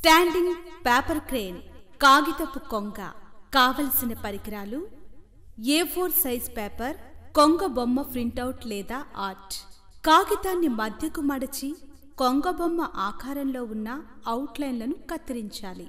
standing paper crane కాగితపు కొంగ కావలసిన పరికరాలు ఏ ఫోర్ సైజ్ పేపర్ కొంగ బొమ్మ ప్రింటౌట్ లేదా ఆర్ట్ కాగితాన్ని మధ్యకు మడచి కొంగ బొమ్మ ఆకారంలో ఉన్న అవుట్లైన్లను కత్తిరించాలి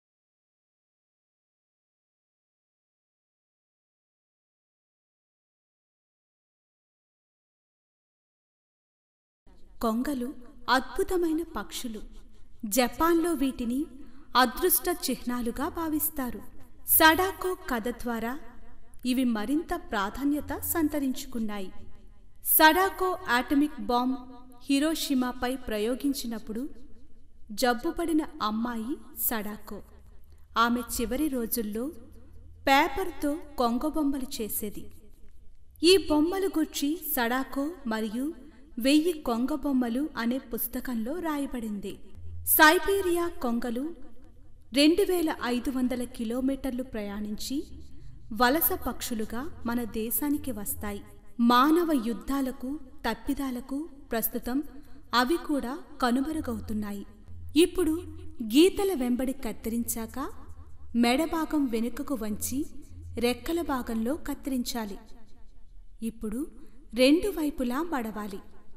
కొంగలు అద్భుతమైన పక్షులు జపాన్లో వీటిని అదృష్ట చిహ్నాలుగా భావిస్తారు సడాకో కథ ద్వారా ఇవి మరింత ప్రాధాన్యత సంతరించుకున్నాయి సడాకో ఆటమిక్ బాంబ్ హిరోషిమాపై ప్రయోగించినప్పుడు జబ్బుపడిన అమ్మాయి సడాకో ఆమె చివరి రోజుల్లో పేపర్తో కొంగబొమ్మలు చేసేది ఈ బొమ్మలు గుర్చి సడాకో మరియు వెయ్యి కొంగ బొమ్మలు అనే పుస్తకంలో రాయబడింది సైబీరియా కొంగలు రెండు వేల ఐదు వందల కిలోమీటర్లు ప్రయాణించి వలస పక్షులుగా మన దేశానికి వస్తాయి మానవ యుద్ధాలకు తప్పిదాలకు ప్రస్తుతం అవి కూడా కనుమరుగవుతున్నాయి ఇప్పుడు గీతల వెంబడి కత్తిరించాక మెడ భాగం వెనుకకు వంచి రెక్కల భాగంలో కత్తిరించాలి ఇప్పుడు రెండు వైపులా మడవాలి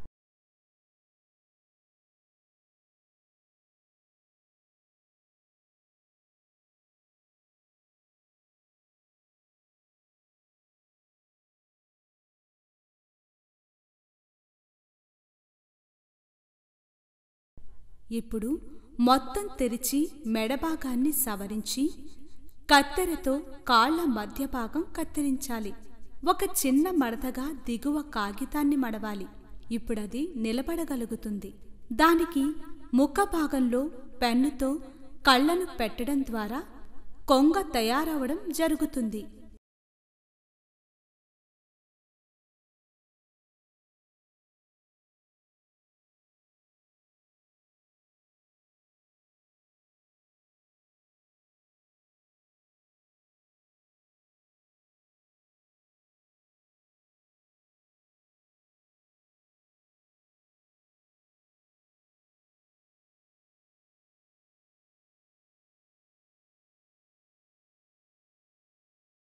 ఇప్పుడు మొత్తం తెరిచి మెడభాగాన్ని సవరించి కత్తెరతో కాళ్ల మధ్య భాగం కత్తిరించాలి ఒక చిన్న మడతగా దిగువ కాగితాన్ని మడవాలి ఇప్పుడది నిలబడగలుగుతుంది దానికి ముఖ భాగంలో పెన్నుతో కళ్ళను పెట్టడం ద్వారా కొంగ తయారవడం జరుగుతుంది